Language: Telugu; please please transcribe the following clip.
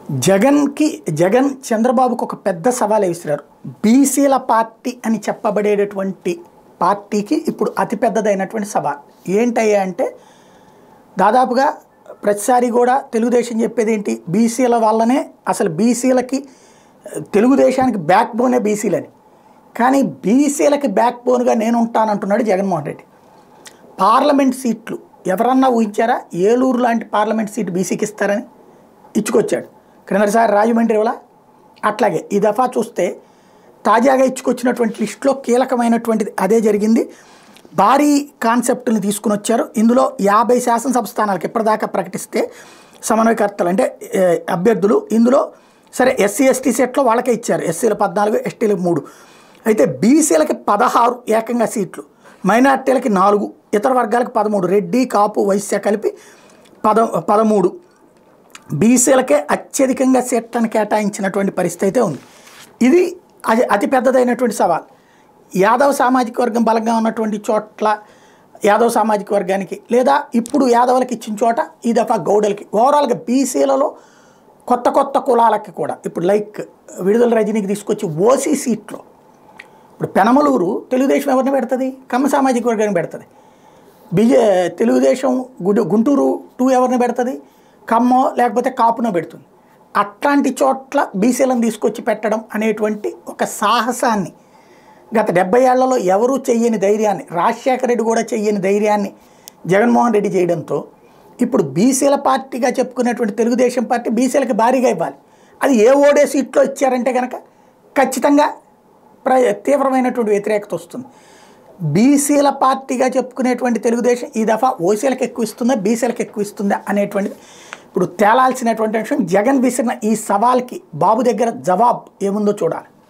జగన్కి జగన్ చంద్రబాబుకు ఒక పెద్ద సవాల్ విసిరారు బీసీల పార్టీ అని చెప్పబడేటటువంటి పార్టీకి ఇప్పుడు అతిపెద్దదైనటువంటి సవాల్ ఏంటయ్యా అంటే దాదాపుగా ప్రతిసారి కూడా తెలుగుదేశం చెప్పేది ఏంటి బీసీల వల్లనే అసలు బీసీలకి తెలుగుదేశానికి బ్యాక్ బోనే బీసీలని కానీ బీసీలకి బ్యాక్ బోన్గా నేను ఉంటానంటున్నాడు జగన్మోహన్ రెడ్డి పార్లమెంట్ సీట్లు ఎవరన్నా ఊహించారా ఏలూరు లాంటి పార్లమెంట్ సీట్ బీసీకి ఇస్తారని ఇచ్చుకొచ్చాడు క్రిందటిసారి రాజమండ్రి వల్ల అట్లాగే ఈ దఫా చూస్తే తాజాగా ఇచ్చుకొచ్చినటువంటి లిస్టులో కీలకమైనటువంటిది అదే జరిగింది భారీ కాన్సెప్ట్ని తీసుకుని వచ్చారు ఇందులో యాభై శాసనసభ స్థానాలకు ఇప్పటిదాకా ప్రకటిస్తే సమన్వయకర్తలు అంటే ఏ, అభ్యర్థులు ఇందులో సరే ఎస్సీ ఎస్టీ సెట్లో వాళ్ళకే ఇచ్చారు ఎస్సీలు పద్నాలుగు ఎస్టీలకు మూడు అయితే బీసీలకి పదహారు ఏకంగా సీట్లు మైనార్టీలకి నాలుగు ఇతర వర్గాలకు పదమూడు రెడ్డి కాపు వైశ్య కలిపి పద పదమూడు బీసీలకే అత్యధికంగా సీట్లను కేటాయించినటువంటి పరిస్థితి అయితే ఉంది ఇది అది అతి పెద్దదైనటువంటి సవాల్ యాదవ సామాజిక వర్గం బలంగా ఉన్నటువంటి చోట్ల యాదవ సామాజిక వర్గానికి లేదా ఇప్పుడు యాదవులకి ఇచ్చిన చోట ఈ దఫా గౌడలకి ఓవరాల్గా బీసీలలో కొత్త కొత్త కులాలకి కూడా ఇప్పుడు లైక్ విడుదల రజనీకి తీసుకొచ్చి ఓసీ సీట్లో ఇప్పుడు పెనమలూరు తెలుగుదేశం ఎవరిని పెడుతుంది కమ్మ సామాజిక వర్గాన్ని పెడుతుంది బీజే తెలుగుదేశం గుంటూ గుంటూరు టూ ఎవరిని పెడుతుంది కమ్మో లేకపోతే కాపునో పెడుతుంది అట్లాంటి చోట్ల బీసీలను తీసుకొచ్చి పెట్టడం అనేటువంటి ఒక సాహసాన్ని గత డెబ్బై ఏళ్లలో ఎవరూ చెయ్యని ధైర్యాన్ని రాజశేఖర రెడ్డి కూడా చెయ్యని ధైర్యాన్ని జగన్మోహన్ రెడ్డి చేయడంతో ఇప్పుడు బీసీల పార్టీగా చెప్పుకునేటువంటి తెలుగుదేశం పార్టీ బీసీలకు భారీగా ఇవ్వాలి అది ఏ ఓడే సీట్లో ఇచ్చారంటే కనుక ఖచ్చితంగా ప్ర తీవ్రమైనటువంటి వ్యతిరేకత వస్తుంది బీసీల పార్టీగా చెప్పుకునేటువంటి తెలుగుదేశం ఈ దఫా ఓసీలకు ఎక్కువ ఇస్తుందా బీసీలకు ఎక్కువ ఇస్తుందా అనేటువంటిది ఇప్పుడు తేలాల్సినటువంటి అంశం జగన్ విసిరిన ఈ సవాల్కి బాబు దగ్గర జవాబు ఏముందో చూడాలి